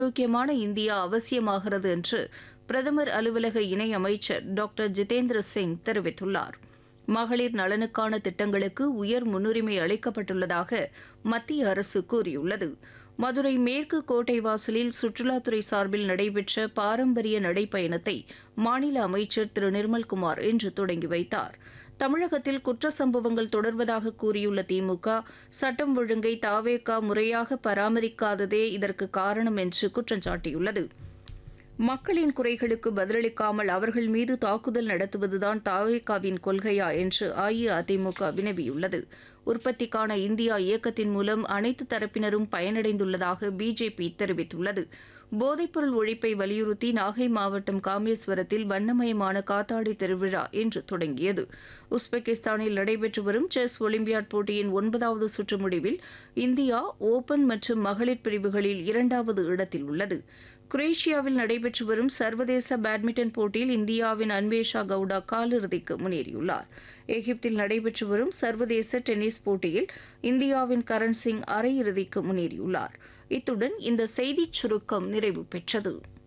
ஆரோக்கியமான இந்தியா அவசியமாகிறது என்று பிரதமர் அலுவலக இணையமைச்சர் டாக்டர் ஜிதேந்திர சிங் தெரிவித்துள்ளார் மகளிர் நலனுக்கான திட்டங்களுக்கு உயர் முன்னுரிமை அளிக்கப்பட்டுள்ளதாக மத்திய அரசு கூறியுள்ளது மதுரை மேற்கு கோட்டை வாசலில் சுற்றுலாத்துறை சார்பில் நடைபெற்ற பாரம்பரிய நடைப்பயணத்தை மாநில அமைச்சர் திரு நிர்மல்குமார் இன்று தொடங்கி வைத்தார் தமிழகத்தில் குற்ற சம்பவங்கள் தொடர்வதாக கூறியுள்ள திமுக சட்டம் ஒழுங்கை தாவேகா முறையாக பராமரிக்காததே இதற்கு காரணம் என்று குற்றம் சாட்டியுள்ளது மக்களின் குறைகளுக்கு பதிலளிக்காமல் அவர்கள் மீது தாக்குதல் நடத்துவதுதான் தாவேகாவின் கொள்கையா என்று அஇஅதிமுக வினவியுள்ளது உற்பத்திக்கான இந்தியா இயக்கத்தின் மூலம் அனைத்து தரப்பினரும் பயனடைந்துள்ளதாக பிஜேபி தெரிவித்துள்ளது போதைப்பொருள் ஒழிப்பை வலியுறுத்தி நாகை மாவட்டம் காமேஸ்வரத்தில் வண்ணமயமான காத்தாடி திருவிழா இன்று தொடங்கியது உஸ்பெகிஸ்தானில் நடைபெற்று வரும் செஸ் ஒலிம்பியாட் போட்டியின் ஒன்பதாவது சுற்று முடிவில் இந்தியா ஓபன் மற்றும் மகளிர் பிரிவுகளில் இரண்டாவது இடத்தில் உள்ளது குரேஷியாவில் நடைபெற்று வரும் சர்வதேச பேட்மிண்டன் போட்டியில் இந்தியாவின் அன்வேஷா கவுடா காலிறுதிக்கு முன்னேறியுள்ளார் எகிப்தில் நடைபெற்று வரும் சர்வதேச டென்னிஸ் போட்டியில் இந்தியாவின் கரண் சிங் அரையிறுதிக்கு முன்னேறியுள்ளார் இத்துடன் இந்த செய்திச் சுருக்கம் நிறைவு பெற்றது